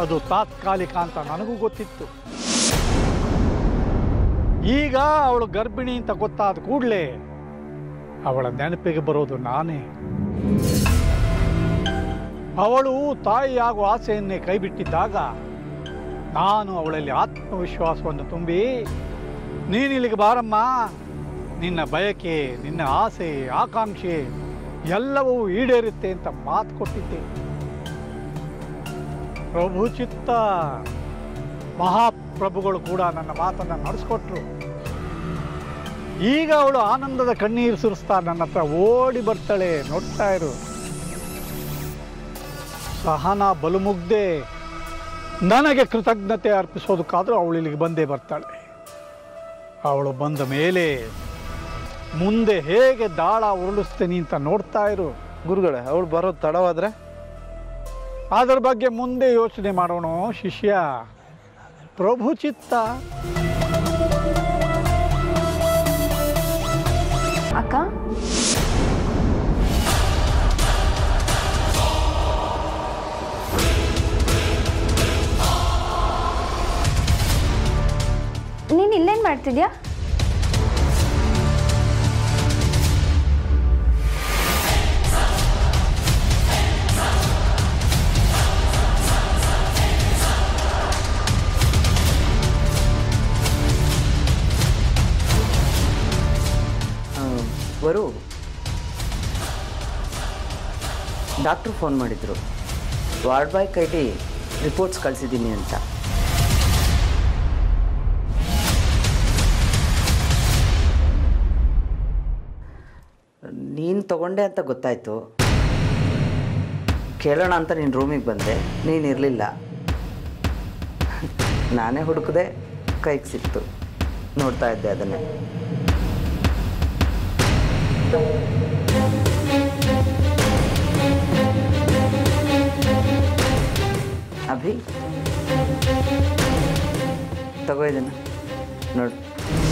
ಅದು ತಾತ್ಕಾಲಿಕ ಅಂತ ನನಗೂ ಗೊತ್ತಿತ್ತು ಈಗ ಅವಳು ಗರ್ಭಿಣಿ ಅಂತ ಗೊತ್ತಾದ ಕೂಡಲೇ ಅವಳ ನೆನಪಿಗೆ ಬರೋದು ನಾನೇ ಅವಳು ತಾಯಿಯಾಗುವ ಆಸೆಯನ್ನೇ ಕೈಬಿಟ್ಟಿದ್ದಾಗ ನಾನು ಅವಳಲ್ಲಿ ಆತ್ಮವಿಶ್ವಾಸವನ್ನು ತುಂಬಿ ನೀನಿಲ್ಲಿಗೆ ಬಾರಮ್ಮ ನಿನ್ನ ಬಯಕೆ ನಿನ್ನ ಆಸೆ ಆಕಾಂಕ್ಷೆ ಎಲ್ಲವೂ ಈಡೇರುತ್ತೆ ಅಂತ ಮಾತು ಕೊಟ್ಟಿದ್ದೆ ಪ್ರಭು ಚಿತ್ತ ಮಹಾಪ್ರಭುಗಳು ಕೂಡ ನನ್ನ ಮಾತನ್ನು ನಡೆಸ್ಕೊಟ್ರು ಈಗ ಅವಳು ಆನಂದದ ಕಣ್ಣೀರು ಸುರಿಸ್ತಾ ನನ್ನ ಹತ್ರ ಓಡಿ ಬರ್ತಾಳೆ ನೋಡ್ತಾ ಇರು ಸಹನ ಬಲುಮುಗ್ದೆ ನನಗೆ ಕೃತಜ್ಞತೆ ಅರ್ಪಿಸೋದಕ್ಕಾದ್ರೂ ಅವಳು ಇಲ್ಲಿಗೆ ಬಂದೇ ಬರ್ತಾಳೆ ಅವಳು ಬಂದ ಮೇಲೆ ಮುಂದೆ ಹೇಗೆ ದಾಳ ಉರುಳಿಸ್ತೀನಿ ಅಂತ ನೋಡ್ತಾ ಇರು ಗುರುಗಳೇ ಅವಳು ಬರೋದು ತಡವಾದ್ರೆ ಅದರ ಬಗ್ಗೆ ಮುಂದೆ ಯೋಚನೆ ಮಾಡೋಣ ಶಿಷ್ಯ ಪ್ರಭು ಚಿತ್ತ ಅಕ್ಕ ನೀನು ಇಲ್ಲೇನು ಮಾಡ್ತಿದ್ಯಾ ವರು ಡಾಕ್ಟ್ರು ಫೋನ್ ಮಾಡಿದರು ವಾರ್ಡ್ ಬಾಯ್ ಕೈಲಿ ರಿಪೋರ್ಟ್ಸ್ ಕಳಿಸಿದ್ದೀನಿ ಅಂತ ನೀನು ತಗೊಂಡೆ ಅಂತ ಗೊತ್ತಾಯಿತು ಕೇಳೋಣ ಅಂತ ನೀನು ರೂಮಿಗೆ ಬಂದೆ ನೀನು ಇರಲಿಲ್ಲ ನಾನೇ ಹುಡುಕದೆ ಕೈಗೆ ಸಿಕ್ತು ನೋಡ್ತಾ ಇದ್ದೆ ಅದನ್ನೇ ಅಭಿ ತಗೋ ಇದನ್ನು ನೋಡು